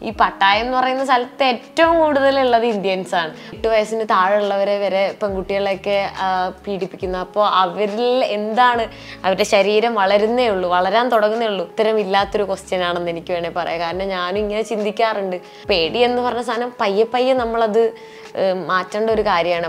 ഈ പട്ടായം എന്ന് പറയുന്ന സ്ഥലത്ത് ഏറ്റവും കൂടുതലുള്ളത് ഇന്ത്യൻസ് ആണ് എട്ട് വയസ്സിന് താഴെയുള്ളവരെ വരെ പെൺകുട്ടികളെയൊക്കെ ആ, പീഡിപ്പിക്കുന്നു അപ്പോൾ അവരിൽ എന്താണ് അവരുടെ ശരീരം വളരുന്നേ ഉള്ളൂ വളരാൻ തുടങ്ങുന്നേ ഉള്ളൂ ഉത്തരമില്ലാത്തൊരു ക്വസ്റ്റ്യൻ ആണെന്ന് എനിക്ക് വേണേൽ പറയാം കാരണം ഞാനും ഇങ്ങനെ ചിന്തിക്കാറുണ്ട് പേടി എന്ന് പറഞ്ഞ സാധനം പയ്യെ പയ്യെ നമ്മളത് ഏഹ്, മാറ്റേണ്ട ഒരു കാര്യമാണ്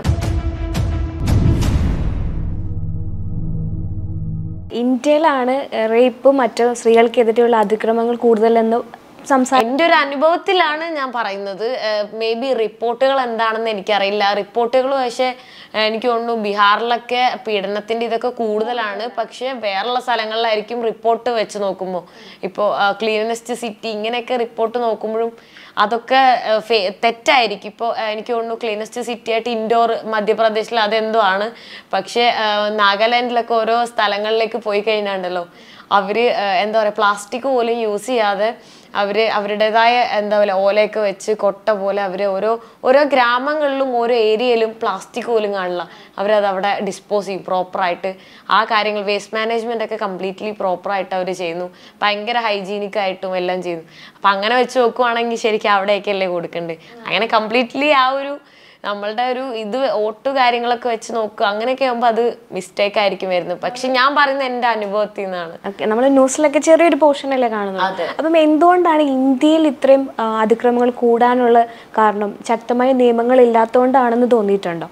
ഇന്ത്യയിലാണ് റേപ്പും മറ്റ് സ്ത്രീകൾക്കെതിരെയുള്ള അതിക്രമങ്ങൾ കൂടുതലെന്ന് സംസാ എൻ്റെ ഒരു അനുഭവത്തിലാണ് ഞാൻ പറയുന്നത് മേ ബി റിപ്പോർട്ടുകൾ എന്താണെന്ന് എനിക്കറിയില്ല റിപ്പോർട്ടുകൾ പക്ഷേ ഏഹ്, എനിക്ക് തോന്നുന്നു ബീഹാറിലൊക്കെ പീഡനത്തിൻ്റെ ഇതൊക്കെ കൂടുതലാണ് പക്ഷേ വേറെയുള്ള സ്ഥലങ്ങളിലായിരിക്കും റിപ്പോർട്ട് വെച്ച് നോക്കുമ്പോൾ ഇപ്പോൾ ക്ലീനസ്റ്റ് സിറ്റി ഇങ്ങനെയൊക്കെ റിപ്പോർട്ട് നോക്കുമ്പോഴും അതൊക്കെ ഏഹ്, ഫെ- തെറ്റായിരിക്കും ഇപ്പോൾ എനിക്ക് തോന്നുന്നു ക്ലീനസ്റ്റ് സിറ്റി ആയിട്ട് ഇൻഡോർ മധ്യപ്രദേശിൽ അതെന്തോ ആണ് പക്ഷേ ഏഹ്, നാഗാലാൻഡിലൊക്കെ ഓരോ സ്ഥലങ്ങളിലേക്ക് പോയി കഴിഞ്ഞാണ്ടല്ലോ അവർ എന്താ പറയുക പ്ലാസ്റ്റിക് പോലും യൂസ് ചെയ്യാതെ അവർ അവരുടേതായ എന്താ പറയുക ഓലയൊക്കെ വെച്ച് കൊട്ട പോലെ അവർ ഓരോ ഓരോ ഗ്രാമങ്ങളിലും ഓരോ ഏരിയയിലും പ്ലാസ്റ്റിക് പോലും കാണില്ല അവരത് അവിടെ ഡിസ്പോസ് ചെയ്യും പ്രോപ്പറായിട്ട് ആ കാര്യങ്ങൾ വേസ്റ്റ് മാനേജ്മെൻ്റ് ഒക്കെ കംപ്ലീറ്റ്ലി പ്രോപ്പറായിട്ട് അവർ ചെയ്യുന്നു ഭയങ്കര ഹൈജീനിക് ആയിട്ടും എല്ലാം ചെയ്യുന്നു അപ്പം അങ്ങനെ വെച്ച് നോക്കുവാണെങ്കിൽ ശരിക്കും അവിടെയൊക്കെ അല്ലേ കൊടുക്കണ്ടേ അങ്ങനെ കംപ്ലീറ്റ്ലി ആ ഒരു നമ്മളുടെ ഒരു ഇത് ഓട്ട് കാര്യങ്ങളൊക്കെ വെച്ച് നോക്കുക അങ്ങനെയൊക്കെ ആകുമ്പോൾ അത് മിസ്റ്റേക്ക് ആയിരിക്കും വരുന്നത് പക്ഷെ ഞാൻ പറയുന്നത് എൻ്റെ അനുഭവത്തിൽ നിന്നാണ് നമ്മൾ ന്യൂസിലൊക്കെ ചെറിയൊരു പോർഷനല്ലേ കാണുന്നത് അപ്പം എന്തുകൊണ്ടാണ് ഇന്ത്യയിൽ ഇത്രയും ആ, അതിക്രമങ്ങൾ കൂടാനുള്ള കാരണം ശക്തമായ നിയമങ്ങൾ ഇല്ലാത്തതുകൊണ്ടാണെന്ന് തോന്നിയിട്ടുണ്ടോ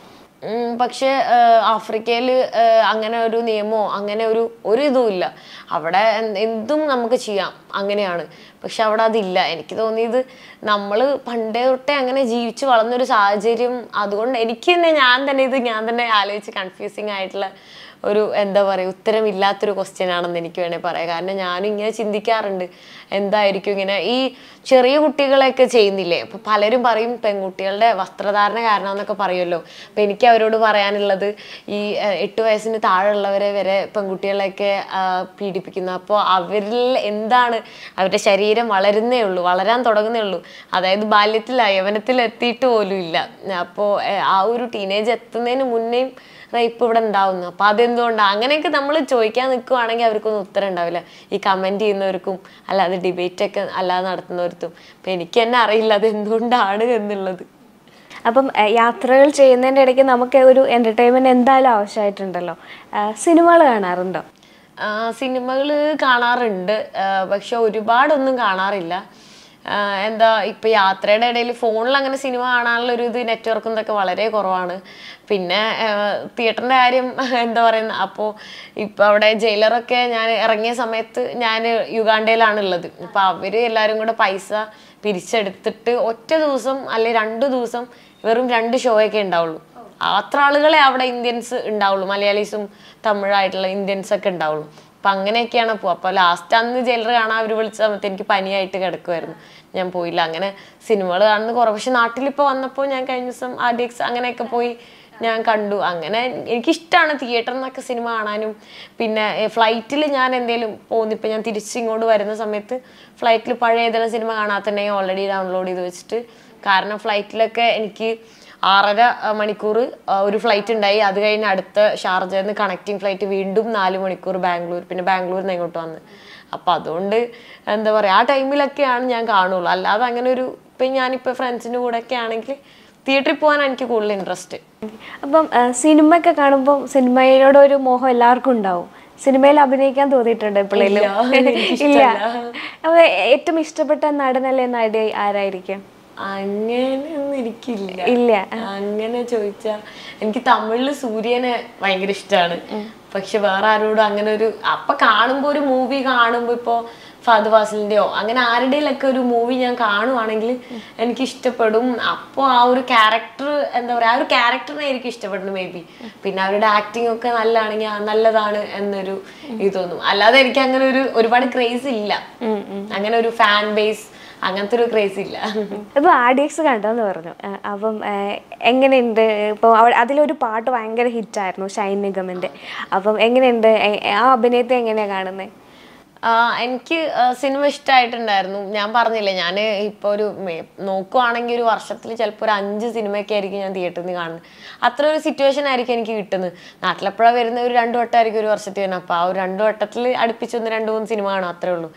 ഉം, പക്ഷേ ആഫ്രിക്കയിൽ അങ്ങനെ ഒരു നിയമമോ അങ്ങനെ ഒരു ഒരു ഇതും ഇല്ല അവിടെ എന്ത് എന്തും നമുക്ക് ചെയ്യാം അങ്ങനെയാണ് പക്ഷെ അവിടെ അതില്ല എനിക്ക് തോന്നിയത് നമ്മൾ പണ്ടേ തൊട്ടേ അങ്ങനെ ജീവിച്ച് വളർന്നൊരു സാഹചര്യം അതുകൊണ്ട് എനിക്ക് തന്നെ ഞാൻ തന്നെ ഇത് ഞാൻ തന്നെ ആലോചിച്ച് കൺഫ്യൂസിങ് ആയിട്ടുള്ള ഒരു എന്താ പറയുക ഉത്തരമില്ലാത്തൊരു ക്വസ്റ്റ്യൻ ആണെന്ന് എനിക്ക് വേണേൽ പറയാം കാരണം ഞാനും ഇങ്ങനെ ചിന്തിക്കാറുണ്ട് എന്തായിരിക്കും ഇങ്ങനെ ഈ ചെറിയ കുട്ടികളെയൊക്കെ ചെയ്യുന്നില്ലേ അപ്പൊ പലരും പറയും പെൺകുട്ടികളുടെ വസ്ത്രധാരണ കാരണം എന്നൊക്കെ പറയുമല്ലോ അപ്പൊ എനിക്ക് അവരോട് പറയാനുള്ളത് ഈ ഏഹ്, എട്ട് വയസ്സിന് താഴെയുള്ളവരെ വരെ പെൺകുട്ടികളെയൊക്കെ ആ, പീഡിപ്പിക്കുന്നു അപ്പോൾ അവരിൽ എന്താണ് അവരുടെ ശരീരം വളരുന്നേ ഉള്ളൂ വളരാൻ തുടങ്ങുന്നേ ഉള്ളൂ അതായത് ബാല്യത്തിൽ യവനത്തിൽ എത്തിയിട്ട് പോലും ഇല്ല അപ്പോൾ ആ ഒരു ടീനേജ് എത്തുന്നതിന് മുന്നേയും റേപ്പ് ഇവിടെ ഉണ്ടാവുന്നു അപ്പൊ അതെന്തുകൊണ്ടാണ് അങ്ങനെയൊക്കെ നമ്മൾ ചോദിക്കാൻ നിൽക്കുവാണെങ്കിൽ അവർക്കൊന്നും ഉത്തരം ഉണ്ടാവില്ല ഈ കമന്റ് ചെയ്യുന്നവർക്കും അല്ലാതെ ഡിബേറ്റ് ഒക്കെ അല്ലാതെ നടത്തുന്നവർക്കും അപ്പൊ എനിക്ക് തന്നെ അറിയില്ല അത് എന്തുകൊണ്ടാണ് എന്നുള്ളത് അപ്പം ആ, യാത്രകൾ ചെയ്യുന്നതിൻ്റെ ഇടയ്ക്ക് നമുക്ക് ഒരു എൻ്റർടൈൻമെൻറ്റ് എന്തായാലും ആവശ്യമായിട്ടുണ്ടല്ലോ സിനിമകൾ കാണാറുണ്ടോ സിനിമകൾ കാണാറുണ്ട് ആ, പക്ഷെ ഒരുപാടൊന്നും കാണാറില്ല ആ, എന്താ ഇപ്പൊ യാത്രയുടെ ഇടയിൽ ഫോണിൽ അങ്ങനെ സിനിമ കാണാനുള്ള ഒരു ഇത് നെറ്റ്വർക്കും ഇതൊക്കെ വളരെ കുറവാണ് പിന്നെ തിയേറ്ററിന്റെ കാര്യം എന്താ പറയുന്ന അപ്പോൾ ഇപ്പൊ അവിടെ ജയിലറൊക്കെ ഞാൻ ഇറങ്ങിയ സമയത്ത് ഞാൻ യുഗാണ്ടയിലാണ് ഉള്ളത് അപ്പൊ അവര് എല്ലാവരും കൂടെ പൈസ പിരിച്ചെടുത്തിട്ട് ഒറ്റ ദിവസം അല്ലെ രണ്ട് ദിവസം വെറും രണ്ട് ഷോ ഒക്കെ ഉണ്ടാവുള്ളൂ അത്ര ആളുകളെ അവിടെ ഇന്ത്യൻസ് ഉണ്ടാവുള്ളൂ മലയാളീസും തമിഴായിട്ടുള്ള ഇന്ത്യൻസ് ഒക്കെ ഉണ്ടാവുള്ളൂ അപ്പൊ അങ്ങനെയൊക്കെയാണ് പോവുക അപ്പൊ ലാസ്റ്റ് അന്ന് ജയിലർ കാണാൻ അവർ വിളിച്ച സമയത്ത് എനിക്ക് പനിയായിട്ട് കിടക്കുമായിരുന്നു ഞാൻ പോയില്ല അങ്ങനെ സിനിമകൾ കാണുന്നത് കുറവ് പക്ഷെ നാട്ടിലിപ്പോൾ വന്നപ്പോൾ ഞാൻ കഴിഞ്ഞ ദിവസം ആർ ഡി എക്സ് അങ്ങനെയൊക്കെ പോയി ഞാൻ കണ്ടു അങ്ങനെ എനിക്കിഷ്ടമാണ് തിയേറ്ററിൽ നിന്നൊക്കെ സിനിമ കാണാനും പിന്നെ ഫ്ലൈറ്റിൽ ഞാൻ എന്തെങ്കിലും പോകുന്നിപ്പോൾ ഞാൻ തിരിച്ച് ഇങ്ങോട്ട് വരുന്ന സമയത്ത് ഫ്ലൈറ്റിൽ പഴയ ഏതെങ്കിലും സിനിമ കാണാത്തുണ്ടെങ്കിൽ ഓൾറെഡി ഡൗൺലോഡ് ചെയ്ത് വെച്ചിട്ട് കാരണം ഫ്ലൈറ്റിലൊക്കെ എനിക്ക് ആറര മണിക്കൂർ ഒരു ഫ്ലൈറ്റ് ഉണ്ടായി അത് കഴിഞ്ഞ് അടുത്ത ഷാർജയിൽ നിന്ന് കണക്റ്റിംഗ് ഫ്ലൈറ്റ് വീണ്ടും നാല് മണിക്കൂർ ബാംഗ്ലൂർ പിന്നെ ബാംഗ്ലൂരിൽ നിന്ന് ഇങ്ങോട്ട് വന്ന് അപ്പം അതുകൊണ്ട് എന്താ പറയുക ആ ടൈമിലൊക്കെയാണ് ഞാൻ കാണുള്ളൂ അല്ലാതെ അങ്ങനെ ഒരു ഇപ്പം ഞാനിപ്പോൾ ഫ്രണ്ട്സിൻ്റെ കൂടെ ഒക്കെ ആണെങ്കിൽ തിയേറ്ററിൽ പോകാൻ എനിക്ക് കൂടുതൽ ഇൻട്രസ്റ്റ് അപ്പം ആ, സിനിമയൊക്കെ കാണുമ്പോൾ സിനിമയോട് ഒരു മോഹം എല്ലാവർക്കും ഉണ്ടാവും സിനിമയിൽ അഭിനയിക്കാൻ തോന്നിയിട്ടുണ്ട് എപ്പോഴേലും ഇല്ല അപ്പൊ ഏറ്റവും ഇഷ്ടപ്പെട്ട നടനല്ലേ നടി ആരായിരിക്കും അങ്ങനെയൊന്നും എനിക്കില്ല ഇല്ല അങ്ങനെ ചോദിച്ചാ എനിക്ക് തമിഴില് സൂര്യനെ ഭയങ്കര ഇഷ്ടമാണ് പക്ഷെ വേറെ ആരോടും അങ്ങനെ ഒരു അപ്പൊ കാണുമ്പോ ഒരു മൂവി കാണുമ്പോ ഇപ്പോ ഫഹദ് ഫാസിലിന്റെയോ അങ്ങനെ ആരുടെയിലൊക്കെ ഒരു മൂവി ഞാൻ കാണുവാണെങ്കിൽ എനിക്ക് ഇഷ്ടപ്പെടും അപ്പോൾ ആ ഒരു ക്യാരക്ടർ എന്താ പറയാ ആ ഒരു ക്യാരക്ടറിനെ എനിക്ക് ഇഷ്ടപ്പെടുന്നു മേ ബി പിന്നെ അവരുടെ ആക്ടിങ് ഒക്കെ നല്ലതാണെങ്കിൽ ആ നല്ലതാണ് എന്നൊരു ഇത് തോന്നും അല്ലാതെ എനിക്ക് അങ്ങനെ ഒരു ഒരുപാട് ക്രേസ് ഇല്ല അങ്ങനെ ഒരു ഫാൻ ബേസ് അങ്ങനത്തെ ഒരു ക്രേസ് ഇല്ല ഇപ്പൊ ആർ ഡി എക്സ് കണ്ടെന്ന് പറഞ്ഞു ആ, അപ്പം ആ, എങ്ങനെയുണ്ട് ഇപ്പോൾ അതിലൊരു പാട്ട് ഭയങ്കര ഹിറ്റായിരുന്നു ഷൈൻ നിഗമിന്റെ അപ്പം എങ്ങനെയുണ്ട് എ- ആ അഭിനയത്തെ എങ്ങനെയാ കാണുന്നത് ആ, എനിക്ക് ആ, സിനിമ ഇഷ്ടമായിട്ടുണ്ടായിരുന്നു ഞാൻ പറഞ്ഞില്ലേ ഞാൻ ഇപ്പോൾ ഒരു മേ- നോക്കുവാണെങ്കിൽ ഒരു വർഷത്തിൽ ചിലപ്പോൾ ഒരു അഞ്ച് സിനിമയൊക്കെ ആയിരിക്കും ഞാൻ തിയേറ്ററിൽ നിന്ന് കാണുന്നത് അത്ര ഒരു സിറ്റുവേഷൻ ആയിരിക്കും എനിക്ക് കിട്ടുന്നത് നാട്ടിലെപ്പോഴാണ് വരുന്ന ഒരു രണ്ട് വട്ടമായിരിക്കും ഒരു വർഷത്തിൽ വരുന്നത് അപ്പോൾ ആ ഒരു രണ്ട് വട്ടത്തിൽ അടുപ്പിച്ച് ഒന്ന് രണ്ട് മൂന്ന് സിനിമ കാണും അത്രേ ഉള്ളൂ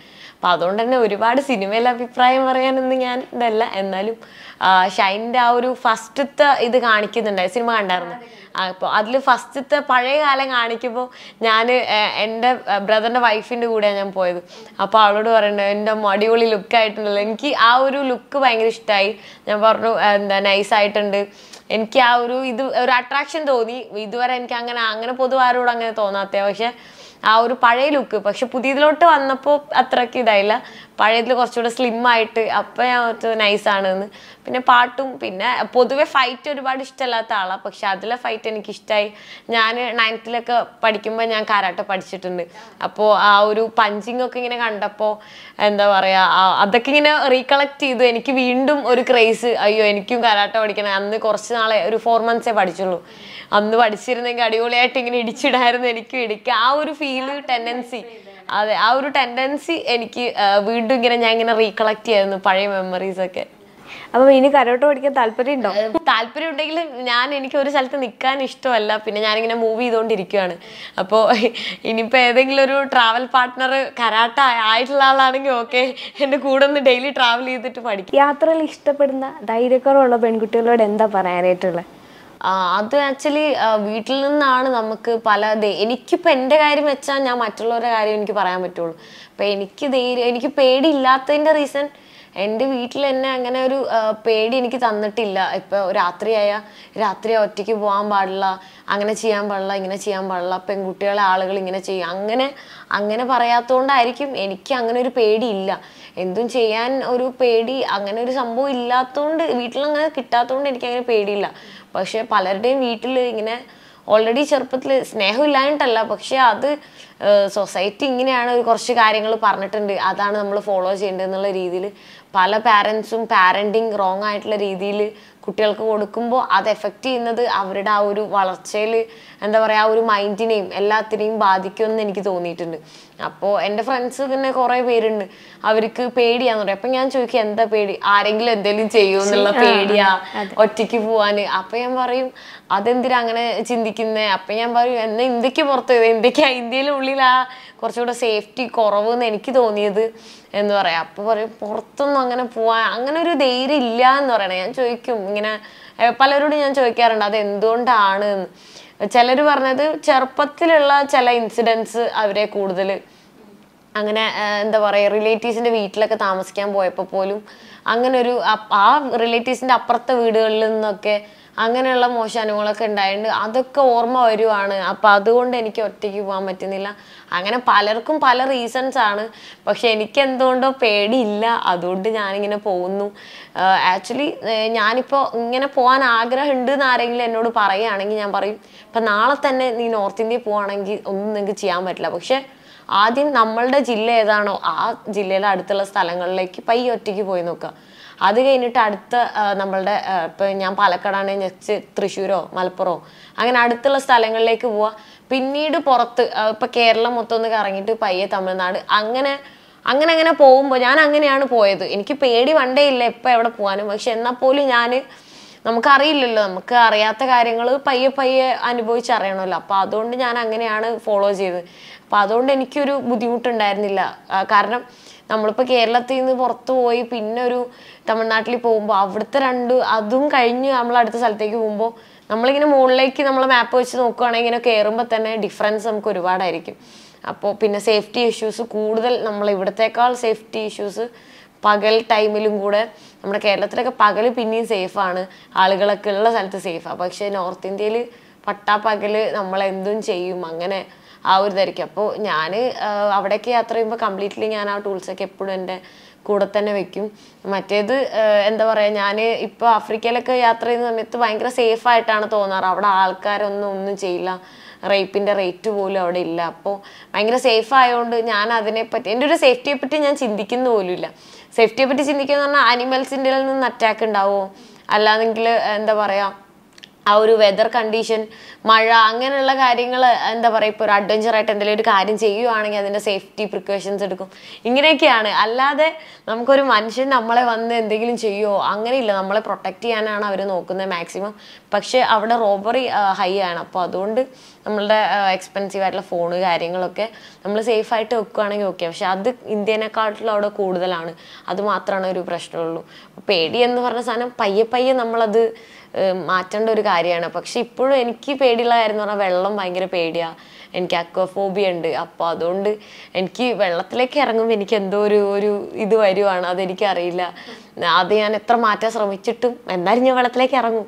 അപ്പം അതുകൊണ്ട് തന്നെ ഒരുപാട് സിനിമയിൽ അഭിപ്രായം പറയാനൊന്നും ഞാൻ ഇതല്ല എന്നാലും ആ, ഷൈൻ്റെ ആ ഒരു ഫസ്റ്റത്തെ ഇത് കാണിക്കുന്നുണ്ടായി സിനിമ കണ്ടായിരുന്നു അപ്പോൾ അതിൽ ഫസ്റ്റത്തെ പഴയ കാലം കാണിക്കുമ്പോൾ ഞാൻ എൻ്റെ ബ്രദറിൻ്റെ വൈഫിൻ്റെ കൂടെയാണ് ഞാൻ പോയത് അപ്പോൾ അവളോട് പറയണ്ടത് എൻ്റെ അമ്മ അടിപൊളി ലുക്കായിട്ടുണ്ടല്ലോ എനിക്ക് ആ ഒരു ലുക്ക് ഭയങ്കര ഇഷ്ടമായി ഞാൻ പറഞ്ഞു "ആ, എന്താ നൈസായിട്ടുണ്ട് എനിക്ക് ആ ഒരു ഇത് ഒരു അട്രാക്ഷൻ തോന്നി ഇതുവരെ എനിക്ക് അങ്ങനെ അങ്ങനെ പൊതുവെ ആരോടും അങ്ങനെ തോന്നാത്ത പക്ഷെ ആ ഒരു പഴയ ലുക്ക് പക്ഷെ പുതിയതിലോട്ട് വന്നപ്പോൾ അത്രയ്ക്ക് ഇതായില്ല പഴയതിൽ കുറച്ചുകൂടെ സ്ലിം ആയിട്ട് അപ്പം ഞാൻ ഓർത്തത് നൈസാണ് എന്ന് പിന്നെ പാട്ടും പിന്നെ പൊതുവെ ഫൈറ്റ് ഒരുപാട് ഇഷ്ടമല്ലാത്ത ആളാണ് പക്ഷെ അതിലെ ഫൈറ്റ് എനിക്ക് ഇഷ്ടമായി ഞാൻ നയൻത്തിലൊക്കെ പഠിക്കുമ്പോൾ ഞാൻ കാരാട്ട പഠിച്ചിട്ടുണ്ട് അപ്പോൾ ആ ഒരു പഞ്ചിങ് ഒക്കെ ഇങ്ങനെ കണ്ടപ്പോൾ എന്താ പറയുക അതൊക്കെ ഇങ്ങനെ റീകളക്ട് ചെയ്തു എനിക്ക് വീണ്ടും ഒരു ക്രേസ് അയ്യോ എനിക്കും കരാട്ട പഠിക്കണം അന്ന് കുറച്ച് നാളെ ഒരു ഫോർ മന്ത്സേ പഠിച്ചുള്ളൂ അന്ന് പഠിച്ചിരുന്നെങ്കിൽ അടിപൊളിയായിട്ട് ഇങ്ങനെ ഇടിച്ചിടായിരുന്നു എനിക്കും ഇടിക്കുക ആ ഒരു ഫീല് ടെൻഡൻസി അതെ ആ ഒരു ടെൻഡൻസി എനിക്ക് ആ, വീണ്ടും ഇങ്ങനെ ഞാൻ ഇങ്ങനെ റീകളക്ട് ചെയ്യായിരുന്നു പഴയ മെമ്മറീസ് ഒക്കെ അപ്പൊ ഇനി കരോട്ട് പഠിക്കാൻ താല്പര്യം ഉണ്ടോ താല്പര്യം ഉണ്ടെങ്കിൽ ഞാൻ എനിക്ക് ഒരു സ്ഥലത്ത് നിൽക്കാൻ ഇഷ്ടമല്ല പിന്നെ ഞാനിങ്ങനെ മൂവ് ചെയ്തുകൊണ്ടിരിക്കുകയാണ് അപ്പോൾ ഇനിയിപ്പോൾ ഏതെങ്കിലും ഒരു ട്രാവൽ പാർട്ട്ണർ കരാട്ട ആയിട്ടുള്ള ആളാണെങ്കിൽ ഓക്കെ എൻ്റെ കൂടെ ഒന്ന് ഡെയിലി ട്രാവൽ ചെയ്തിട്ട് പഠിക്കും യാത്രയിൽ ഇഷ്ടപ്പെടുന്ന ധൈര്യക്കുറവുള്ള പെൺകുട്ടികളോട് എന്താ പറയാനായിട്ടുള്ളത് ആ, അത് ആക്ച്വലി വീട്ടിൽ നിന്നാണ് നമുക്ക് പല ദേ- എനിക്കിപ്പോൾ എൻ്റെ കാര്യം വെച്ചാൽ ഞാൻ മറ്റുള്ളവരുടെ കാര്യം എനിക്ക് പറയാൻ പറ്റുള്ളൂ അപ്പം എനിക്ക് ധൈര്യം എനിക്ക് പേടിയില്ലാത്തതിൻ്റെ റീസൺ എൻ്റെ വീട്ടിൽ എന്നെ അങ്ങനെ ഒരു ആ, പേടി എനിക്ക് തന്നിട്ടില്ല ഇപ്പോൾ രാത്രിയായ രാത്രി ഒറ്റയ്ക്ക് പോകാൻ പാടില്ല അങ്ങനെ ചെയ്യാൻ പാടില്ല ഇങ്ങനെ ചെയ്യാൻ പാടില്ല പെൺകുട്ടികളെ ആളുകൾ ഇങ്ങനെ ചെയ്യും അങ്ങനെ അങ്ങനെ പറയാത്തതുകൊണ്ടായിരിക്കും എനിക്ക് അങ്ങനെ ഒരു പേടിയില്ല എന്തും ചെയ്യാൻ ഒരു പേടി അങ്ങനെ ഒരു സംഭവം ഇല്ലാത്തതുകൊണ്ട് വീട്ടിലങ്ങനെ കിട്ടാത്തതുകൊണ്ട് എനിക്ക് അങ്ങനെ പേടിയില്ല പക്ഷെ പലരുടെയും വീട്ടിൽ ഇങ്ങനെ ഓൾറെഡി ചെറുപ്പത്തിൽ സ്നേഹമില്ലായിട്ടല്ല പക്ഷെ അത് സൊസൈറ്റി ഇങ്ങനെയാണ് ഒരു കുറച്ച് കാര്യങ്ങൾ പറഞ്ഞിട്ടുണ്ട് അതാണ് നമ്മൾ ഫോളോ ചെയ്യേണ്ടത് എന്നുള്ള രീതിയിൽ പല പാരൻസും പാരൻറ്റിങ് റോങ് ആയിട്ടുള്ള രീതിയിൽ കുട്ടികൾക്ക് കൊടുക്കുമ്പോൾ അത് എഫക്റ്റ് ചെയ്യുന്നത് അവരുടെ ആ ഒരു വളർച്ചയിൽ എന്താ പറയുക ആ ഒരു മൈൻഡിനെയും എല്ലാത്തിനെയും ബാധിക്കുമെന്ന് എനിക്ക് തോന്നിയിട്ടുണ്ട് അപ്പോൾ എൻ്റെ ഫ്രണ്ട്സ് പിന്നെ കുറേ പേരുണ്ട് അവർക്ക് പേടിയാന്ന് പറയും അപ്പം ഞാൻ ചോദിക്കും എന്താ പേടി ആരെങ്കിലും എന്തെങ്കിലും ചെയ്യുമോ എന്നുള്ള പേടിയാ ഒറ്റയ്ക്ക് പോവാന് അപ്പം ഞാൻ പറയും അതെന്തിനാ അങ്ങനെ ചിന്തിക്കുന്നേ അപ്പം ഞാൻ പറയും എന്നാ ഇന്ത്യക്ക് പുറത്ത് ഇന്ത്യക്ക് ഇന്ത്യയിലെ ഉള്ളിലാ കുറച്ചുകൂടെ സേഫ്റ്റി കുറവ് എന്ന് എനിക്ക് തോന്നിയത് എന്ന് പറയാം അപ്പോൾ പറയും പുറത്തൊന്നും അങ്ങനെ പോവാൻ അങ്ങനെ ഒരു ധൈര്യം ഇല്ല എന്ന് പറയണേ ഞാൻ ചോദിക്കും ഇങ്ങനെ ഏർ പലരോടും ഞാൻ ചോദിക്കാറുണ്ട് അത് എന്തുകൊണ്ടാണ് എന്ന് ചിലർ പറഞ്ഞത് ചെറുപ്പത്തിലുള്ള ചില ഇൻസിഡൻസ് അവരെ കൂടുതൽ അങ്ങനെ ആ, എന്താ പറയുക റിലേറ്റീവ്സിൻ്റെ വീട്ടിലൊക്കെ താമസിക്കാൻ പോയപ്പോൾ പോലും അങ്ങനെ ഒരു അ- ആ റിലേറ്റീവ്സിൻ്റെ അപ്പുറത്തെ വീടുകളിൽ നിന്നൊക്കെ അങ്ങനെയുള്ള മോശം അനുഭവങ്ങളൊക്കെ ഉണ്ടായിട്ടുണ്ട് അതൊക്കെ ഓർമ്മ വരുവാണ് അപ്പം അതുകൊണ്ട് എനിക്ക് ഒറ്റയ്ക്ക് പോകാൻ പറ്റുന്നില്ല അങ്ങനെ പലർക്കും പല റീസൺസ് ആണ് പക്ഷെ എനിക്ക് എന്തുകൊണ്ടോ പേടിയില്ല അതുകൊണ്ട് ഞാനിങ്ങനെ പോകുന്നു ആക്ച്വലി ഞാനിപ്പോൾ ഇങ്ങനെ പോകാൻ ആഗ്രഹമുണ്ട് എന്ന് ആരെങ്കിലും എന്നോട് പറയുകയാണെങ്കിൽ ഞാൻ പറയും ഇപ്പം നാളെ തന്നെ നീ നോർത്ത് ഇന്ത്യയിൽ പോവുകയാണെങ്കിൽ ഒന്നും നിങ്ങൾക്ക് ചെയ്യാൻ പറ്റില്ല പക്ഷേ ആദ്യം നമ്മളുടെ ജില്ല ഏതാണോ ആ ജില്ലയിലെ അടുത്തുള്ള സ്ഥലങ്ങളിലേക്ക് പയ്യെ ഒറ്റയ്ക്ക് പോയി നോക്കുക അത് കഴിഞ്ഞിട്ട് അടുത്ത ആ, നമ്മളുടെ ആ, ഇപ്പൊ ഞാൻ പാലക്കാടാണെങ്കിൽ നെക്സ്റ്റ് തൃശ്ശൂരോ മലപ്പുറമോ അങ്ങനെ അടുത്തുള്ള സ്ഥലങ്ങളിലേക്ക് പോവുക പിന്നീട് പുറത്ത് ആ, ഇപ്പൊ കേരളം മൊത്തം ഒന്ന് കറങ്ങിയിട്ട് പയ്യെ തമിഴ്നാട് അങ്ങനെ അങ്ങനെ അങ്ങനെ പോകുമ്പോൾ ഞാൻ അങ്ങനെയാണ് പോയത് എനിക്ക് പേടി വണ്ടേ ഇല്ല ഇപ്പം എവിടെ പോകാനും പക്ഷെ എന്നാൽ പോലും ഞാൻ നമുക്കറിയില്ലല്ലോ നമുക്ക് അറിയാത്ത കാര്യങ്ങൾ പയ്യെ പയ്യെ അനുഭവിച്ചറിയണമല്ലോ അപ്പോൾ അതുകൊണ്ട് ഞാൻ അങ്ങനെയാണ് ഫോളോ ചെയ്തത് അപ്പോൾ അതുകൊണ്ട് എനിക്കൊരു ബുദ്ധിമുട്ടുണ്ടായിരുന്നില്ല ആ, കാരണം നമ്മളിപ്പോൾ കേരളത്തിൽ നിന്ന് പുറത്ത് പോയി പിന്നെ ഒരു തമിഴ്നാട്ടിൽ പോകുമ്പോൾ അവിടുത്തെ രണ്ട് അതും കഴിഞ്ഞ് നമ്മൾ അടുത്ത സ്ഥലത്തേക്ക് പോകുമ്പോൾ നമ്മളിങ്ങനെ മുകളിലേക്ക് നമ്മൾ മാപ്പ് വെച്ച് നോക്കുകയാണെങ്കിൽ ഇങ്ങനെ കയറുമ്പോൾ തന്നെ ഡിഫറൻസ് നമുക്ക് ഒരുപാടായിരിക്കും അപ്പോൾ പിന്നെ സേഫ്റ്റി ഇഷ്യൂസ് കൂടുതൽ നമ്മൾ ഇവിടത്തേക്കാൾ സേഫ്റ്റി ഇഷ്യൂസ് പകൽ ടൈമിലും കൂടെ നമ്മുടെ കേരളത്തിലൊക്കെ പകൽ പിന്നെയും സേഫാണ് ആളുകളൊക്കെ ഉള്ള സ്ഥലത്ത് സേഫാണ് പക്ഷേ നോർത്ത് ഇന്ത്യയിൽ പട്ടാ പകൽ നമ്മൾ എന്തും ചെയ്യും അങ്ങനെ ആ ഒരു ഇതായിരിക്കും അപ്പോൾ ഞാൻ അവിടേക്ക് യാത്ര ചെയ്യുമ്പോൾ കംപ്ലീറ്റ്ലി ഞാൻ ആ ടൂൾസൊക്കെ എപ്പോഴും എൻ്റെ കൂടെ തന്നെ വെക്കും മറ്റേത് ആഹ് എന്താ പറയുക ഞാൻ ഇപ്പോൾ ആഫ്രിക്കയിലൊക്കെ യാത്ര ചെയ്യുന്ന സമയത്ത് ഭയങ്കര സേഫ് ആയിട്ടാണ് തോന്നാറ് അവിടെ ആൾക്കാരൊന്നും ഒന്നും ചെയ്യില്ല റേപ്പിൻ്റെ റേറ്റ് പോലും അവിടെ ഇല്ല അപ്പോൾ ഭയങ്കര സേഫ് ആയതുകൊണ്ട് ഞാൻ അതിനെപ്പറ്റി എൻ്റെ ഒരു സേഫ്റ്റിയെ പറ്റി ഞാൻ ചിന്തിക്കുന്ന പോലും ഇല്ല സേഫ്റ്റിയെ പറ്റി ചിന്തിക്കുക എന്ന് പറഞ്ഞാൽ അനിമൽസിൻ്റെ നിന്ന് അറ്റാക്ക് ഉണ്ടാവുമോ അല്ലാതെങ്കിൽ എന്താ പറയുക ആ ഒരു വെതർ കണ്ടീഷൻ മഴ അങ്ങനെയുള്ള കാര്യങ്ങൾ എന്താ പറയുക ഇപ്പോൾ ഒരു അഡ്വഞ്ചർ ആയിട്ട് എന്തെങ്കിലും ഒരു കാര്യം ചെയ്യുവാണെങ്കിൽ അതിൻ്റെ സേഫ്റ്റി പ്രിക്കോഷൻസ് എടുക്കും ഇങ്ങനെയൊക്കെയാണ് അല്ലാതെ നമുക്കൊരു മനുഷ്യൻ നമ്മളെ വന്ന് എന്തെങ്കിലും ചെയ്യുമോ അങ്ങനെയില്ല നമ്മളെ പ്രൊട്ടക്റ്റ് ചെയ്യാനാണ് അവർ നോക്കുന്നത് മാക്സിമം പക്ഷേ അവിടെ റോബറി ഹൈ ആണ് അപ്പോൾ അതുകൊണ്ട് നമ്മളുടെ എക്സ്പെൻസീവ് ആയിട്ടുള്ള ഫോണ് കാര്യങ്ങളൊക്കെ നമ്മൾ സേഫ് ആയിട്ട് വെക്കുകയാണെങ്കിൽ ഓക്കെ പക്ഷെ അത് ഇന്ത്യനെക്കാട്ടിലും അവിടെ കൂടുതലാണ് അത് മാത്രമാണ് ഒരു പ്രശ്നമുള്ളൂ പേടി എന്ന് പറഞ്ഞ സാധനം പയ്യെ പയ്യെ നമ്മളത് ഏഹ് മാറ്റേണ്ട ഒരു കാര്യമാണ് പക്ഷെ ഇപ്പോഴും എനിക്ക് പേടിയുള്ള കാര്യം എന്ന് പറഞ്ഞാൽ വെള്ളം ഭയങ്കര പേടിയാണ് എനിക്ക് അക്വഫോബിയ ഉണ്ട് അപ്പോൾ അതുകൊണ്ട് എനിക്ക് വെള്ളത്തിലേക്ക് ഇറങ്ങുമ്പോൾ എനിക്ക് എന്തോ ഒരു ഒരു ഇത് വരുവാണ് അതെനിക്കറിയില്ല അത് ഞാൻ എത്ര മാറ്റാൻ ശ്രമിച്ചിട്ടും എന്തായാലും ഞാൻ വെള്ളത്തിലേക്ക് ഇറങ്ങും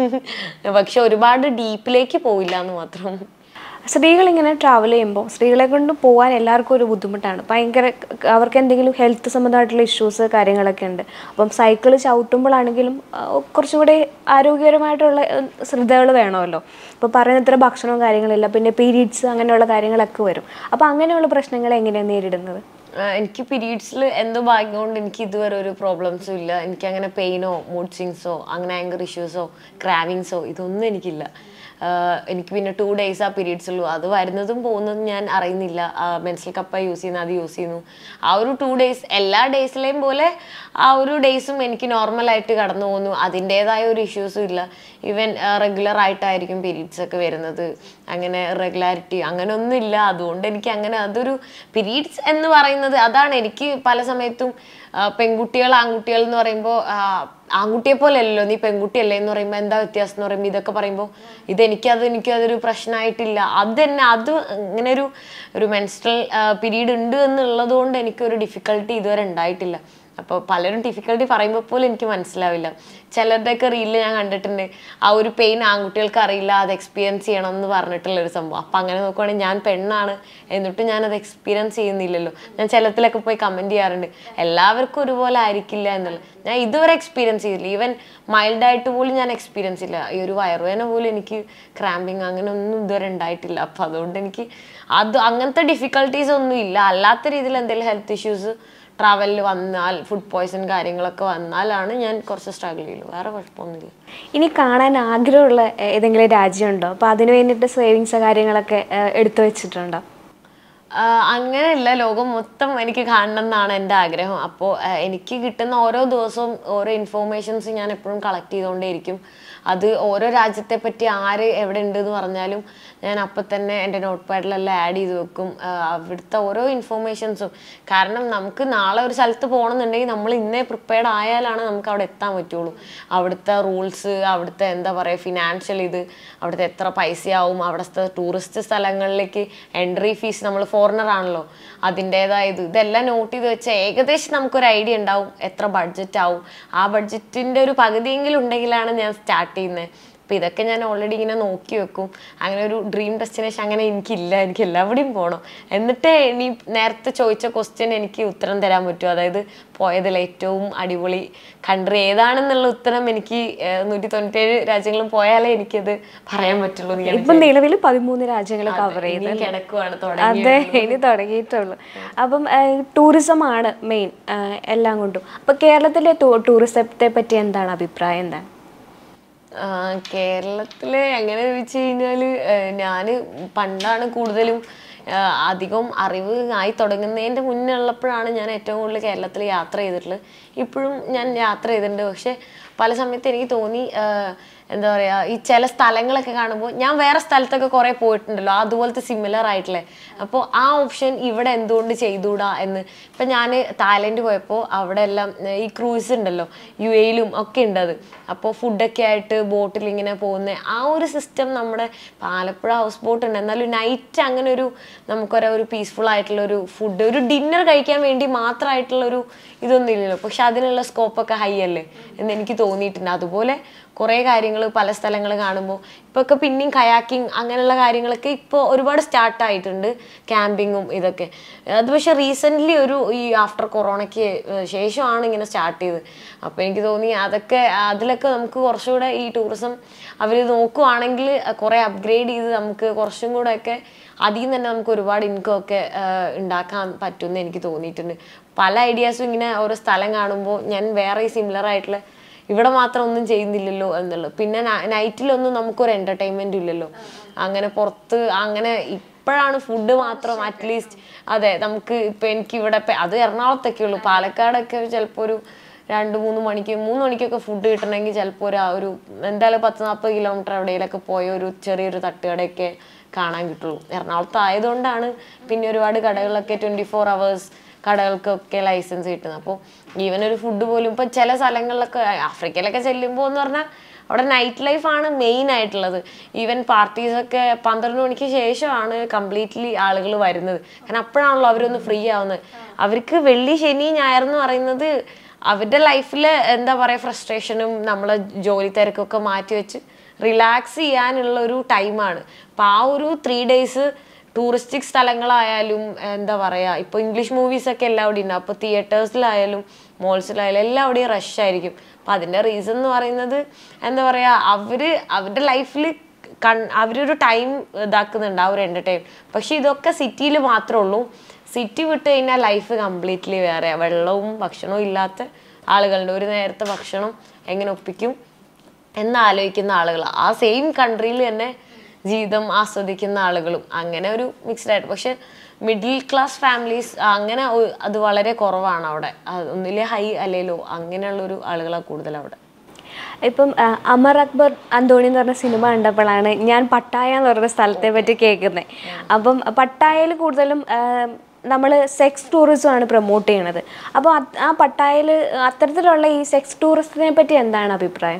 പക്ഷെ ഒരുപാട് ഡീപ്പിലേക്ക് പോയില്ല എന്ന് മാത്രം സ്ത്രീകൾ ഇങ്ങനെ ട്രാവൽ ചെയ്യുമ്പോൾ സ്ത്രീകളെ കൊണ്ട് പോകാൻ എല്ലാവർക്കും ഒരു ബുദ്ധിമുട്ടാണ് ഭയങ്കര അവർക്ക് എന്തെങ്കിലും ഹെൽത്ത് സംബന്ധമായിട്ടുള്ള ഇഷ്യൂസ് കാര്യങ്ങളൊക്കെ ഉണ്ട് അപ്പം സൈക്കിൾ ചവിട്ടുമ്പോഴാണെങ്കിലും ആ, കുറച്ചും കൂടി ആരോഗ്യപരമായിട്ടുള്ള ശ്രദ്ധകൾ വേണമല്ലോ ഇപ്പോൾ പറയുന്നത്ര ഭക്ഷണവും കാര്യങ്ങളില്ല പിന്നെ പീരീഡ്സ് അങ്ങനെയുള്ള കാര്യങ്ങളൊക്കെ വരും അപ്പോൾ അങ്ങനെയുള്ള പ്രശ്നങ്ങൾ എങ്ങനെയാണ് നേരിടുന്നത് ആ, എനിക്ക് പീരീഡ്സിൽ എന്തോ ഭാഗ്യം കൊണ്ട് എനിക്ക് ഇതുവരെ ഒരു പ്രോബ്ലംസും ഇല്ല എനിക്ക് അങ്ങനെ പെയിനോ മൂഡ് സ്വിങ്സോ അങ്ങനെ ആങ്കർ ഇഷ്യൂസോ ക്രാവിങ്സോ ഇതൊന്നും എനിക്കില്ല ആ, എനിക്ക് പിന്നെ ടു ഡേയ്സ് ആ പീരീഡ്സ് ഉള്ളൂ അത് വരുന്നതും പോകുന്നതും ഞാൻ അറിയുന്നില്ല മെൻസൽ കപ്പ യൂസ് ചെയ്യുന്നു അത് യൂസ് ചെയ്യുന്നു ആ ഒരു ടു ഡേയ്സ് എല്ലാ ഡേയ്സിലെയും പോലെ ആ ഒരു ഡേയ്സും എനിക്ക് നോർമലായിട്ട് കടന്നു പോകുന്നു അതിൻ്റെതായ ഒരു ഇഷ്യൂസും ഇല്ല ഈവൻ റെഗുലർ ആയിട്ടായിരിക്കും പീരീഡ്സ് ഒക്കെ വരുന്നത് അങ്ങനെ റെഗുലാരിറ്റി അങ്ങനെ ഒന്നും ഇല്ല അതുകൊണ്ട് എനിക്ക് അങ്ങനെ അതൊരു പീരീഡ്സ് എന്ന് പറയുന്നത് അതാണ് എനിക്ക് പല സമയത്തും ആ, പെൺകുട്ടികൾ ആൺകുട്ടികൾ എന്ന് പറയുമ്പോൾ ആൺകുട്ടിയെ പോലെ അല്ലല്ലോ നീ പെൺകുട്ടിയല്ലേ എന്ന് പറയുമ്പോൾ എന്താ വ്യത്യാസം എന്ന് പറയുമ്പോൾ ഇതൊക്കെ പറയുമ്പോൾ ഇതെനിക്കത് എനിക്കതൊരു പ്രശ്നമായിട്ടില്ല അത് തന്നെ അത് ഇങ്ങനെ ഒരു ഒരു മെൻസ്ട്രൽ പീരീഡ് ഉണ്ട് എന്നുള്ളത് കൊണ്ട് എനിക്കൊരു ഡിഫിക്കൽട്ടി ഇതുവരെ ഉണ്ടായിട്ടില്ല അപ്പോൾ പലരും ഡിഫിക്കൽട്ടി പറയുമ്പോൾ പോലും എനിക്ക് മനസ്സിലാവില്ല ചിലരുടെയൊക്കെ റീലിൽ ഞാൻ കണ്ടിട്ടുണ്ട് ആ ഒരു പെയിൻ ആൺകുട്ടികൾക്ക് അറിയില്ല അത് എക്സ്പീരിയൻസ് ചെയ്യണം എന്ന് പറഞ്ഞിട്ടുള്ള ഒരു സംഭവം അപ്പം അങ്ങനെ നോക്കുവാണെങ്കിൽ ഞാൻ പെണ്ണാണ് എന്നിട്ട് ഞാൻ അത് എക്സ്പീരിയൻസ് ചെയ്യുന്നില്ലല്ലോ ഞാൻ ചിലത്തിലൊക്കെ പോയി കമൻറ്റ് ചെയ്യാറുണ്ട് എല്ലാവർക്കും ഒരുപോലെ ആയിരിക്കില്ല എന്നുള്ളത് ഞാൻ ഇതുവരെ എക്സ്പീരിയൻസ് ചെയ്തില്ല ഈവൻ മൈൽഡായിട്ട് പോലും ഞാൻ എക്സ്പീരിയൻസ് ഇല്ല ഈ ഒരു വയറുവേന പോലും എനിക്ക് ക്രാമ്പിങ് അങ്ങനെ ഒന്നും ഇതുവരെ ഉണ്ടായിട്ടില്ല അപ്പം അതുകൊണ്ട് എനിക്ക് അത് അങ്ങനത്തെ ഡിഫിക്കൽട്ടീസ് ഒന്നും ഇല്ല അല്ലാത്ത രീതിയിൽ എന്തെങ്കിലും ഹെൽത്ത് ഇഷ്യൂസ് ട്രാവലിൽ വന്നാൽ ഫുഡ് പോയ്സൺ കാര്യങ്ങളൊക്കെ വന്നാലാണ് ഞാൻ കുറച്ച് സ്ട്രഗിൾ ചെയ്യുള്ളൂ വേറെ കുഴപ്പമൊന്നുമില്ല ഇനി കാണാൻ ആഗ്രഹമുള്ള ഏ- ഏതെങ്കിലും രാജ്യമുണ്ടോ അപ്പോൾ അതിന് വേണ്ടിയിട്ട് സേവിങ്സ് കാര്യങ്ങളൊക്കെ ഏ, എടുത്തു വെച്ചിട്ടുണ്ടോ ആഹ് അങ്ങനെയല്ല ലോകം മൊത്തം എനിക്ക് കാണണം എന്നാണ് എൻ്റെ ആഗ്രഹം അപ്പോൾ എനിക്ക് കിട്ടുന്ന ഓരോ ദിവസവും ഓരോ ഇൻഫോർമേഷൻസ് ഞാൻ എപ്പോഴും കളക്ട് ചെയ്തുകൊണ്ടേയിരിക്കും അത് ഓരോ രാജ്യത്തെ പറ്റി ആര് എവിടെ ഉണ്ട് എന്ന് പറഞ്ഞാലും ഞാൻ അപ്പം തന്നെ എൻ്റെ നോട്ട് പാഡിലെല്ലാം ആഡ് ചെയ്ത് വെക്കും ആഹ് അവിടുത്തെ ഓരോ ഇൻഫോർമേഷൻസും കാരണം നമുക്ക് നാളെ ഒരു സ്ഥലത്ത് പോകണമെന്നുണ്ടെങ്കിൽ നമ്മൾ ഇന്നേ പ്രിപ്പയർഡ് ആയാലാണ് നമുക്ക് അവിടെ എത്താൻ പറ്റുള്ളൂ അവിടുത്തെ റൂൾസ് അവിടുത്തെ എന്താ പറയുക ഫിനാൻഷ്യൽ ഇത് അവിടുത്തെ എത്ര പൈസയാവും അവിടുത്തെ ടൂറിസ്റ്റ് സ്ഥലങ്ങളിലേക്ക് എൻട്രി ഫീസ് നമ്മൾ ഫോറിനർ ആണല്ലോ അതിൻ്റെതായ ഇത് ഇതെല്ലാം നോട്ട് ചെയ്ത് വെച്ചാൽ ഏകദേശം നമുക്കൊരു ഐഡിയ ഉണ്ടാവും എത്ര ബഡ്ജറ്റ് ആവും ആ ബഡ്ജറ്റിൻ്റെ ഒരു പകുതിയെങ്കിലും ഉണ്ടെങ്കിലാണ് ഞാൻ സ്റ്റാർട്ട് ചെയ്യുന്നത് അപ്പോൾ ഇതൊക്കെ ഞാൻ ഓൾറെഡി ഇങ്ങനെ നോക്കി വെക്കും അങ്ങനെ ഒരു ഡ്രീം ഡെസ്റ്റിനേഷൻ അങ്ങനെ എനിക്കില്ല എനിക്ക് എല്ലാവിടെയും പോകണം എന്നിട്ട് ഇനി നേരത്തെ ചോദിച്ച ക്വസ്റ്റ്യൻ എനിക്ക് ഉത്തരം തരാൻ പറ്റും അതായത് പോയതിൽ ഏറ്റവും അടിപൊളി കൺട്രി ഏതാണെന്നുള്ള ഉത്തരം എനിക്ക് നൂറ്റി തൊണ്ണൂറ്റേഴ് രാജ്യങ്ങളും പോയാലേ എനിക്കത് പറയാൻ പറ്റുള്ളൂ എന്ന് ഞാൻ ഇപ്പം നിലവിൽ പതിമൂന്ന് രാജ്യങ്ങൾ കവർ ചെയ്ത് ഇനി കിടക്കുവാണ് തുടങ്ങി അതെ ഇനി തുടങ്ങിയിട്ടുള്ളൂ അപ്പം ടൂറിസം ആണ് മെയിൻ എല്ലാം കൊണ്ടും അപ്പൊ കേരളത്തിലെ ടൂറിസത്തെ പറ്റി എന്താണ് അഭിപ്രായം എന്താണ് ആ, കേരളത്തില് എങ്ങനെ ചോദിച്ചു കഴിഞ്ഞാല് ഞാൻ പണ്ടാണ് കൂടുതലും ആ, അധികം അറിവ് ആയി തുടങ്ങുന്നതിൻ്റെ മുന്നേ ഉള്ളപ്പോഴാണ് ഞാൻ ഏറ്റവും കൂടുതൽ കേരളത്തിൽ യാത്ര ചെയ്തിട്ടുള്ളത് ഇപ്പോഴും ഞാൻ യാത്ര ചെയ്തിട്ടുണ്ട് പക്ഷെ പല സമയത്ത് എനിക്ക് തോന്നി ആ, എന്താ പറയുക ഈ ചില സ്ഥലങ്ങളൊക്കെ കാണുമ്പോൾ ഞാൻ വേറെ സ്ഥലത്തൊക്കെ കുറേ പോയിട്ടുണ്ടല്ലോ അതുപോലത്തെ സിമിലർ ആയിട്ടുള്ള അപ്പോൾ ആ ഓപ്ഷൻ ഇവിടെ എന്തുകൊണ്ട് ചെയ്തുകൂടാ എന്ന് ഇപ്പം ഞാൻ തായ്ലൻഡ് പോയപ്പോൾ അവിടെ എല്ലാം ഏർ ഈ ക്രൂസ് ഉണ്ടല്ലോ യു എയിലും ഒക്കെ ഉണ്ട് അത് അപ്പോൾ ഫുഡൊക്കെ ആയിട്ട് ബോട്ടിൽ ഇങ്ങനെ പോകുന്ന ആ ഒരു സിസ്റ്റം നമ്മുടെ ഇപ്പം ആലപ്പുഴ ഹൗസ് ബോട്ട് ഉണ്ട് എന്നാലും നൈറ്റ് അങ്ങനെ ഒരു നമുക്കൊരു ഒരു പീസ്ഫുൾ ആയിട്ടുള്ള ഒരു ഫുഡ് ഒരു ഡിന്നർ കഴിക്കാൻ വേണ്ടി മാത്രമായിട്ടുള്ള ഒരു ഇതൊന്നും ഇല്ലല്ലോ പക്ഷെ അതിനുള്ള സ്കോപ്പൊക്കെ ഹൈ അല്ലേ എന്ന് എനിക്ക് തോന്നിയിട്ടുണ്ട് അതുപോലെ കുറേ കാര്യങ്ങൾ പല സ്ഥലങ്ങൾ കാണുമ്പോൾ ഇപ്പോൾ ഒക്കെ പിന്നെയും കയാക്കിങ് അങ്ങനെയുള്ള കാര്യങ്ങളൊക്കെ ഇപ്പോൾ ഒരുപാട് സ്റ്റാർട്ട് ആയിട്ടുണ്ട് ക്യാമ്പിങ്ങും ഇതൊക്കെ അത് പക്ഷെ റീസെൻ്റ്ലി ഒരു ഈ ആഫ്റ്റർ കൊറോണയ്ക്ക് ശേഷമാണ് ഇങ്ങനെ സ്റ്റാർട്ട് ചെയ്തത് അപ്പോൾ എനിക്ക് തോന്നി അതൊക്കെ അതിലൊക്കെ നമുക്ക് കുറച്ചുകൂടെ ഈ ടൂറിസം അവർ നോക്കുവാണെങ്കിൽ കുറേ അപ്ഗ്രേഡ് ചെയ്ത് നമുക്ക് കുറച്ചും കൂടെ ഒക്കെ അതിൽ നിന്ന് തന്നെ നമുക്ക് ഒരുപാട് ഇൻകം ഒക്കെ ആ, ഉണ്ടാക്കാൻ പറ്റുമെന്ന് എനിക്ക് തോന്നിയിട്ടുണ്ട് പല ഐഡിയാസും ഇങ്ങനെ ഓരോ സ്ഥലം കാണുമ്പോൾ ഞാൻ വേറെ സിമിലർ ആയിട്ടുള്ള ഇവിടെ മാത്രം ഒന്നും ചെയ്യുന്നില്ലല്ലോ എന്നുള്ളത് പിന്നെ നൈറ്റിലൊന്നും നമുക്കൊരു എൻ്റർടൈൻമെൻറ്റും ഇല്ലല്ലോ അങ്ങനെ പുറത്ത് അങ്ങനെ ഇപ്പോഴാണ് ഫുഡ് മാത്രം അറ്റ്ലീസ്റ്റ് അതെ നമുക്ക് ഇപ്പം എനിക്ക് ഇവിടെ ഇപ്പം അത് എറണാകുളത്തൊക്കെ ഉള്ളൂ പാലക്കാടൊക്കെ ചിലപ്പോൾ ഒരു രണ്ട് മൂന്ന് മണിക്ക് മൂന്ന് മണിക്കൊക്കെ ഫുഡ് കിട്ടണമെങ്കിൽ ചിലപ്പോൾ ഒരു ആ ഒരു എന്തായാലും പത്ത് നാൽപ്പത് കിലോമീറ്റർ എവിടെയെങ്കിലൊക്കെ പോയ ഒരു ചെറിയൊരു തട്ടുകടയൊക്കെ കാണാൻ കിട്ടുള്ളൂ എറണാകുളത്ത് ആയതുകൊണ്ടാണ് പിന്നെ ഒരുപാട് കടകളിലൊക്കെ ട്വൻറ്റി ഫോർ അവേഴ്സ് കടകൾക്കൊക്കെ ലൈസൻസ് കിട്ടുന്നത് അപ്പോൾ ഈവൻ ഒരു ഫുഡ് പോലും ഇപ്പം ചില സ്ഥലങ്ങളിലൊക്കെ ആഫ്രിക്കയിലൊക്കെ ചെല്ലുമ്പോൾ എന്ന് പറഞ്ഞാൽ അവിടെ നൈറ്റ് ലൈഫാണ് മെയിൻ ആയിട്ടുള്ളത് ഈവൻ പാർട്ടീസൊക്കെ പന്ത്രണ്ട് മണിക്ക് ശേഷമാണ് കംപ്ലീറ്റ്ലി ആളുകൾ വരുന്നത് കാരണം അപ്പോഴാണല്ലോ അവരൊന്ന് ഫ്രീ ആവുന്നത് അവർക്ക് വെള്ളി ശനി ഞായർ എന്ന് പറയുന്നത് അവരുടെ ലൈഫിൽ എന്താ പറയുക ഫ്രസ്ട്രേഷനും നമ്മളെ ജോലി തിരക്കൊക്കെ മാറ്റി വെച്ച് റിലാക്സ് ചെയ്യാനുള്ള ഒരു ടൈമാണ് അപ്പോൾ ആ ഒരു ത്രീ ഡേയ്സ് ടൂറിസ്റ്റിക് സ്ഥലങ്ങളായാലും എന്താ പറയുക ഇപ്പോൾ ഇംഗ്ലീഷ് മൂവീസൊക്കെ എല്ലാവിടെയും ഉണ്ട് അപ്പോൾ തിയേറ്റേഴ്സിലായാലും മോൾസിലായാലും എല്ലാവിടെയും റഷ് ആയിരിക്കും അപ്പം അതിൻ്റെ റീസൺ എന്ന് പറയുന്നത് എന്താ പറയുക അവർ അവരുടെ ലൈഫിൽ കൺ അവരൊരു ടൈം ഇതാക്കുന്നുണ്ട് ആ ഒരു എൻ്റർടൈൻ പക്ഷെ ഇതൊക്കെ സിറ്റിയിൽ മാത്രമേ ഉള്ളൂ സിറ്റി വിട്ട് കഴിഞ്ഞാൽ ലൈഫ് കംപ്ലീറ്റ്ലി വേറെ വെള്ളവും ഭക്ഷണവും ഇല്ലാത്ത ആളുകളുണ്ട് ഒരു നേരത്തെ ഭക്ഷണം എങ്ങനെ ഒപ്പിക്കും എന്നാലോചിക്കുന്ന ആളുകൾ ആ സെയിം കൺട്രിയിൽ തന്നെ ജീവിതം ആസ്വദിക്കുന്ന ആളുകളും അങ്ങനെ ഒരു മിക്സ്ഡ് ആയിട്ട് പക്ഷെ മിഡിൽ ക്ലാസ് ഫാമിലീസ് അങ്ങനെ ഒ- അത് വളരെ കുറവാണ് അവിടെ അത് ഒന്നിലെ ഹൈ അല്ലേലോ അങ്ങനെയുള്ളൊരു ആളുകളാണ് കൂടുതൽ അവിടെ ഇപ്പം ആ, അമർ അക്ബർ അന്തോണി എന്ന് പറഞ്ഞ സിനിമ കണ്ടപ്പോഴാണ് ഞാൻ പട്ടായ എന്ന് പറഞ്ഞ സ്ഥലത്തെ പറ്റി കേൾക്കുന്നത് അപ്പം പട്ടായയിൽ കൂടുതലും നമ്മൾ സെക്സ് ടൂറിസമാണ് പ്രൊമോട്ട് ചെയ്യണത് അപ്പോൾ അത് ആ പട്ടായയിൽ അത്തരത്തിലുള്ള ഈ സെക്സ് ടൂറിസത്തിനെ പറ്റി എന്താണ് അഭിപ്രായം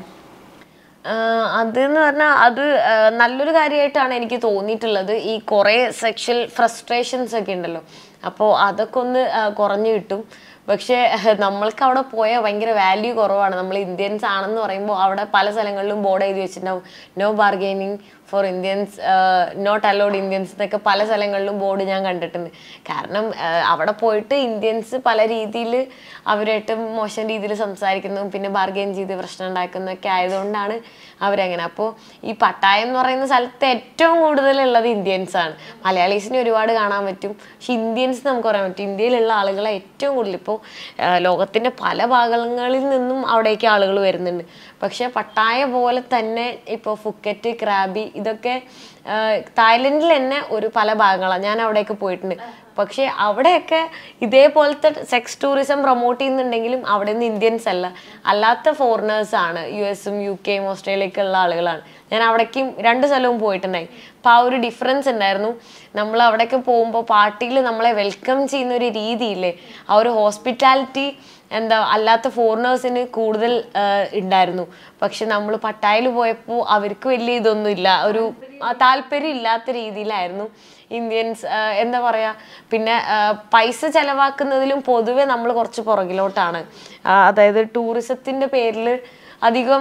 ആഹ് അതെന്ന് പറഞ്ഞാൽ അത് ആഹ് നല്ലൊരു കാര്യമായിട്ടാണ് എനിക്ക് തോന്നിയിട്ടുള്ളത് ഈ കുറേ സെക്ഷൽ ഫ്രസ്ട്രേഷൻസ് ഒക്കെ ഉണ്ടല്ലോ അപ്പോൾ അതൊക്കെ ഒന്ന് ആഹ് കുറഞ്ഞു കിട്ടും പക്ഷേ നമ്മൾക്ക് അവിടെ പോയാൽ ഭയങ്കര വാല്യൂ കുറവാണ് നമ്മൾ ഇന്ത്യൻസ് ആണെന്ന് പറയുമ്പോൾ അവിടെ പല സ്ഥലങ്ങളിലും ബോർഡ് എഴുതി വെച്ചിട്ടുണ്ടാവും no bargaining for Indians not allowed Indians എന്നൊക്കെ പല സ്ഥലങ്ങളിലും ബോർഡ് ഞാൻ കണ്ടിട്ടുണ്ട് കാരണം ആഹ് അവിടെ പോയിട്ട് ഇന്ത്യൻസ് പല രീതിയിൽ അവരായിട്ട് മോശം രീതിയിൽ സംസാരിക്കുന്നതും പിന്നെ ബാർഗെയിൻ ചെയ്ത് പ്രശ്നം ഉണ്ടാക്കുന്നതൊക്കെ ആയതുകൊണ്ടാണ് അവരങ്ങനെ അപ്പോൾ ഈ പട്ടായം എന്ന് പറയുന്ന സ്ഥലത്ത് ഏറ്റവും കൂടുതലുള്ളത് ഇന്ത്യൻസ് ആണ് മലയാളീസിനെ ഒരുപാട് കാണാൻ പറ്റും പക്ഷെ ഇന്ത്യൻസ് നമുക്ക് പറയാൻ പറ്റും ഇന്ത്യയിലുള്ള ആളുകളെ ഏറ്റവും കൂടുതൽ ഇപ്പോൾ ലോകത്തിൻ്റെ പല ഭാഗങ്ങളിൽ നിന്നും അവിടേക്ക് ആളുകൾ വരുന്നുണ്ട് പക്ഷെ പട്ടായ പോലെ തന്നെ ഇപ്പോൾ ഫുക്കറ്റ് ക്രാബി ഇതൊക്കെ ആ, തായ്ലൻഡിൽ തന്നെ ഒരു പല ഭാഗങ്ങളാണ് ഞാൻ അവിടെയൊക്കെ പോയിട്ടുണ്ട് പക്ഷേ അവിടെയൊക്കെ ഇതേപോലത്തെ സെക്സ് ടൂറിസം പ്രൊമോട്ട് ചെയ്യുന്നുണ്ടെങ്കിലും അവിടെ നിന്ന് ഇന്ത്യൻസ് അല്ല അല്ലാത്ത ഫോറിനേഴ്സ് ആണ് യു എസും യു കെയും ഓസ്ട്രേലിയയൊക്കെ ഉള്ള ആളുകളാണ് ഞാൻ അവിടേക്കും രണ്ട് സ്ഥലവും പോയിട്ടുണ്ടായി അപ്പോൾ ആ ഒരു ഡിഫറൻസ് ഉണ്ടായിരുന്നു നമ്മൾ അവിടെയൊക്കെ പോകുമ്പോൾ പാർട്ടിയിൽ നമ്മളെ വെൽക്കം ചെയ്യുന്ന ഒരു രീതിയില്ലേ ആ ഒരു ഹോസ്പിറ്റാലിറ്റി എന്താ അല്ലാത്ത ഫോറിനേഴ്സിന് കൂടുതൽ ആ, ഉണ്ടായിരുന്നു പക്ഷെ നമ്മൾ പട്ടായയിൽ പോയപ്പോൾ അവർക്ക് വലിയ ഇതൊന്നും ഇല്ല ഒരു ആ, താല്പര്യം ഇല്ലാത്ത രീതിയിലായിരുന്നു ഇന്ത്യൻസ് ആ, എന്താ പറയാ പിന്നെ ആ, പൈസ ചെലവാക്കുന്നതിലും പൊതുവെ നമ്മൾ കുറച്ച് പുറകിലോട്ടാണ് ആ, അതായത് ടൂറിസത്തിന്റെ പേരിൽ അധികം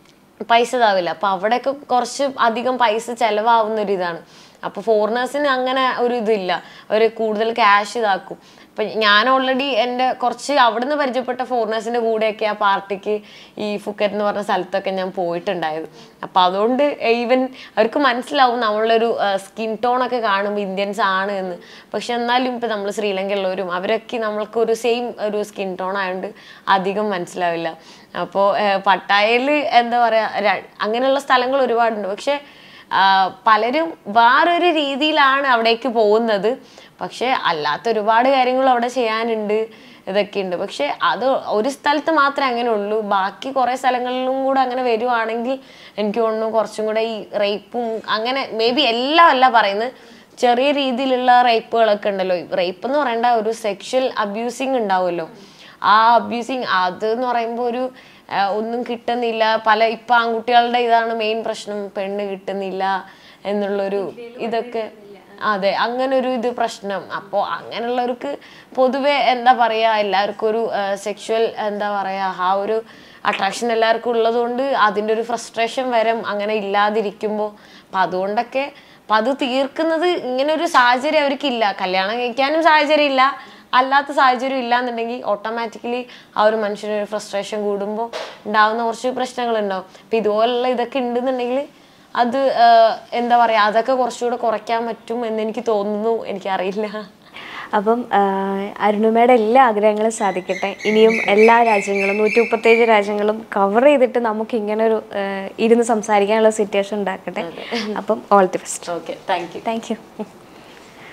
പൈസ ഇതാവില്ല അപ്പൊ അവിടെയൊക്കെ കുറച്ച് അധികം പൈസ ചെലവാവുന്ന ഒരു ഇതാണ് അപ്പൊ ഫോറിനേഴ്സിന് അങ്ങനെ ഒരു ഇതില്ല അവര് കൂടുതൽ ക്യാഷ് ഇതാക്കും അപ്പൊ ഞാൻ ഓൾറെഡി എൻ്റെ കുറച്ച് അവിടുന്ന് പരിചയപ്പെട്ട ഫോറിനേഴ്സിന്റെ കൂടെയൊക്കെ ആ പാർട്ടിക്ക് ഈ ഫുക്കറ്റ് എന്ന് പറഞ്ഞ സ്ഥലത്തൊക്കെ ഞാൻ പോയിട്ടുണ്ടായത് അപ്പൊ അതുകൊണ്ട് ഈവൻ അവർക്ക് മനസ്സിലാവും നമ്മളൊരു സ്കിൻ ടോൺ ഒക്കെ കാണുമ്പോൾ ഇന്ത്യൻസ് ആണ് എന്ന് പക്ഷെ എന്നാലും ഇപ്പൊ നമ്മൾ ശ്രീലങ്കയുള്ളവരും അവരൊക്കെ നമ്മൾക്ക് ഒരു സെയിം ഒരു സ്കിൻ ടോൺ ആയതുകൊണ്ട് അധികം മനസ്സിലാവില്ല അപ്പോൾ പട്ടായയിൽ എന്താ പറയാ ര- അങ്ങനെയുള്ള സ്ഥലങ്ങൾ ഒരുപാടുണ്ട് പക്ഷെ ആ, പലരും വേറൊരു രീതിയിലാണ് അവിടേക്ക് പോകുന്നത് പക്ഷെ അല്ലാത്ത ഒരുപാട് കാര്യങ്ങൾ അവിടെ ചെയ്യാനുണ്ട് ഇതൊക്കെ ഉണ്ട് പക്ഷെ അത് ഒരു സ്ഥലത്ത് മാത്രമേ അങ്ങനെ ഉള്ളൂ ബാക്കി കുറേ സ്ഥലങ്ങളിലും കൂടെ അങ്ങനെ വരുവാണെങ്കിൽ എനിക്ക് തോന്നുന്നു കുറച്ചും കൂടെ ഈ റേപ്പും അങ്ങനെ മേ ബി എല്ലാം അല്ല പറയുന്നത് ചെറിയ രീതിയിലുള്ള റേപ്പുകളൊക്കെ ഉണ്ടല്ലോ റേപ്പ് എന്ന് പറയേണ്ട ഒരു സെക്ഷൽ അബ്യൂസിങ് ഉണ്ടാവുമല്ലോ ആ അബ്യൂസിങ് അത് എന്ന് പറയുമ്പോൾ ഒരു ആ, ഒന്നും കിട്ടുന്നില്ല പല ഇപ്പൊ ആൺകുട്ടികളുടെ ഇതാണ് മെയിൻ പ്രശ്നം പെണ്ണ് കിട്ടുന്നില്ല എന്നുള്ളൊരു ഇതൊക്കെ അതെ അങ്ങനെ ഒരു ഇത് പ്രശ്നം അപ്പോൾ അങ്ങനെയുള്ളവർക്ക് പൊതുവെ എന്താ പറയാ എല്ലാവർക്കും ഒരു സെക്ഷുവൽ എന്താ പറയാ ആ ഒരു അട്രാക്ഷൻ എല്ലാവർക്കും ഉള്ളതുകൊണ്ട് അതിൻ്റെ ഒരു ഫ്രസ്ട്രേഷൻ വരും അങ്ങനെ ഇല്ലാതിരിക്കുമ്പോൾ അപ്പം അതുകൊണ്ടൊക്കെ അപ്പം അത് തീർക്കുന്നത് ഇങ്ങനെ ഒരു സാഹചര്യം അവർക്കില്ല കല്യാണം കഴിക്കാനും സാഹചര്യം ഇല്ല അല്ലാത്ത സാഹചര്യം ഇല്ലാന്നുണ്ടെങ്കിൽ ഓട്ടോമാറ്റിക്കലി ആ ഒരു മനുഷ്യന് ഒരു ഫ്രസ്ട്രേഷൻ കൂടുമ്പോൾ ഉണ്ടാവുന്ന കുറച്ച് പ്രശ്നങ്ങളുണ്ടാവും അപ്പം ഇതുപോലുള്ള ഇതൊക്കെ ഉണ്ടെന്നുണ്ടെങ്കിൽ അത് ആ, എന്താ പറയുക അതൊക്കെ കുറച്ചുകൂടെ കുറയ്ക്കാൻ പറ്റും എന്ന് എനിക്ക് തോന്നുന്നു എനിക്കറിയില്ല അപ്പം ആ, അരുണിമയുടെ എല്ലാ ആഗ്രഹങ്ങളും സാധിക്കട്ടെ ഇനിയും എല്ലാ രാജ്യങ്ങളും നൂറ്റി മുപ്പത്തേഴ് രാജ്യങ്ങളും കവർ ചെയ്തിട്ട് നമുക്ക് ഇങ്ങനെ ഒരു ആ, ഇരുന്ന് സംസാരിക്കാനുള്ള സിറ്റുവേഷൻ ഉണ്ടാക്കട്ടെ അപ്പം all the best okay thank you thank U